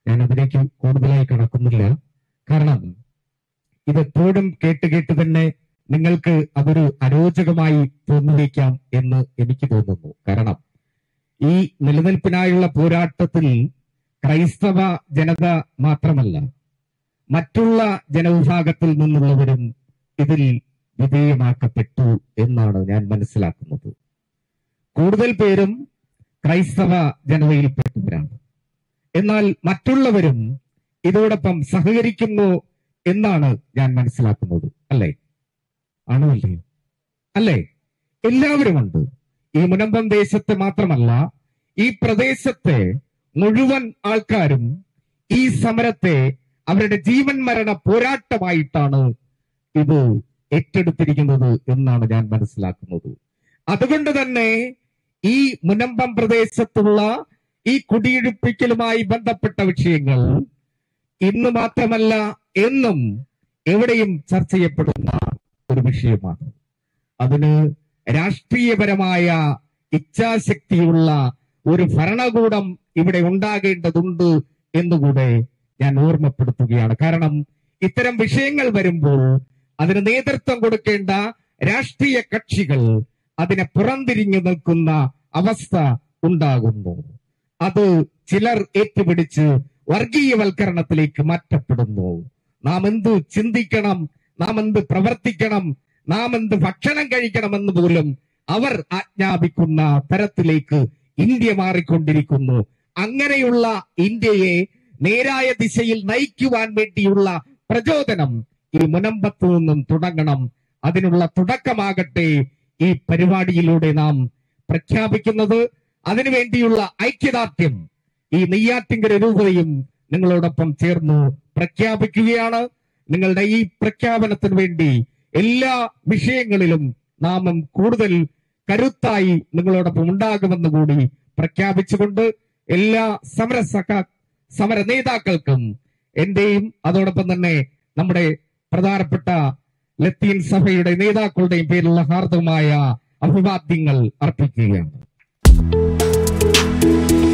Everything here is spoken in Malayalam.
ഞാൻ അതിലേക്ക് കൂടുതലായി കടക്കുന്നില്ല കാരണം ഇതെപ്പോഴും കേട്ട് കേട്ട് തന്നെ നിങ്ങൾക്ക് അതൊരു അരോചകമായി തോന്നിയേക്കാം എന്ന് എനിക്ക് തോന്നുന്നു കാരണം ഈ നിലനിൽപ്പിനായുള്ള പോരാട്ടത്തിൽ ക്രൈസ്തവ ജനത മാത്രമല്ല മറ്റുള്ള ജനവിഭാഗത്തിൽ നിന്നുള്ളവരും ഇതിൽ വിധേയമാക്കപ്പെട്ടു എന്നാണ് ഞാൻ മനസ്സിലാക്കുന്നത് കൂടുതൽ പേരും ക്രൈസ്തവ ജനതയിൽപ്പെട്ടവരാണ് എന്നാൽ മറ്റുള്ളവരും ഇതോടൊപ്പം സഹകരിക്കുന്നു എന്നാണ് ഞാൻ മനസ്സിലാക്കുന്നത് അല്ലേ ആണോ അല്ലേ അല്ലേ എല്ലാവരുമുണ്ട് ഈ മുനമ്പം ദേശത്തെ മാത്രമല്ല ഈ പ്രദേശത്തെ മുഴുവൻ ആൾക്കാരും ഈ സമരത്തെ അവരുടെ ജീവൻ മരണ പോരാട്ടമായിട്ടാണ് ഇത് ഏറ്റെടുത്തിരിക്കുന്നത് എന്നാണ് ഞാൻ മനസ്സിലാക്കുന്നത് അതുകൊണ്ട് തന്നെ ഈ മുനമ്പം പ്രദേശത്തുള്ള ഈ കുടിയൊഴിപ്പിക്കലുമായി ബന്ധപ്പെട്ട വിഷയങ്ങൾ ഇന്ന് മാത്രമല്ല എന്നും എവിടെയും ചർച്ച ചെയ്യപ്പെടുന്ന ഒരു വിഷയമാണ് അതിന് രാഷ്ട്രീയപരമായ ഇച്ഛാശക്തിയുള്ള ഒരു ഭരണകൂടം ഇവിടെ ഉണ്ടാകേണ്ടതുണ്ട് എന്നുകൂടെ ഞാൻ ഓർമ്മപ്പെടുത്തുകയാണ് കാരണം ഇത്തരം വിഷയങ്ങൾ വരുമ്പോൾ അതിന് നേതൃത്വം കൊടുക്കേണ്ട രാഷ്ട്രീയ കക്ഷികൾ അതിനെ പുറംതിരിഞ്ഞു നിൽക്കുന്ന അവസ്ഥ ഉണ്ടാകുന്നു അത് ചിലർ ഏറ്റുപിടിച്ച് വർഗീയവൽക്കരണത്തിലേക്ക് മാറ്റപ്പെടുന്നു നാം എന്ത് ചിന്തിക്കണം നാം എന്ത് പ്രവർത്തിക്കണം നാം എന്ത് ഭക്ഷണം കഴിക്കണമെന്ന് പോലും അവർ ആജ്ഞാപിക്കുന്ന തരത്തിലേക്ക് ഇന്ത്യ മാറിക്കൊണ്ടിരിക്കുന്നു അങ്ങനെയുള്ള ഇന്ത്യയെ നേരായ ദിശയിൽ നയിക്കുവാൻ വേണ്ടിയുള്ള പ്രചോദനം ഈ മുനമ്പത്ത് നിന്നും തുടങ്ങണം അതിനുള്ള തുടക്കമാകട്ടെ ഈ പരിപാടിയിലൂടെ നാം പ്രഖ്യാപിക്കുന്നത് അതിനുവേണ്ടിയുള്ള ഐക്യദാർഢ്യം ഈ നെയ്യാറ്റിങ്കര രൂപതയും നിങ്ങളോടൊപ്പം ചേർന്ന് പ്രഖ്യാപിക്കുകയാണ് നിങ്ങളുടെ ഈ പ്രഖ്യാപനത്തിന് വേണ്ടി എല്ലാ വിഷയങ്ങളിലും നാമം കൂടുതൽ കരുത്തായി നിങ്ങളോടൊപ്പം ഉണ്ടാകുമെന്ന് കൂടി പ്രഖ്യാപിച്ചുകൊണ്ട് എല്ലാ സമര സഖ സമര നേതാക്കൾക്കും എന്റെയും അതോടൊപ്പം തന്നെ നമ്മുടെ പ്രധാനപ്പെട്ട ലത്തീൻ സഭയുടെ നേതാക്കളുടെയും പേരിലുള്ള ഹാർദവമായ അഭിവാദ്യങ്ങൾ അർപ്പിക്കുകയാണ്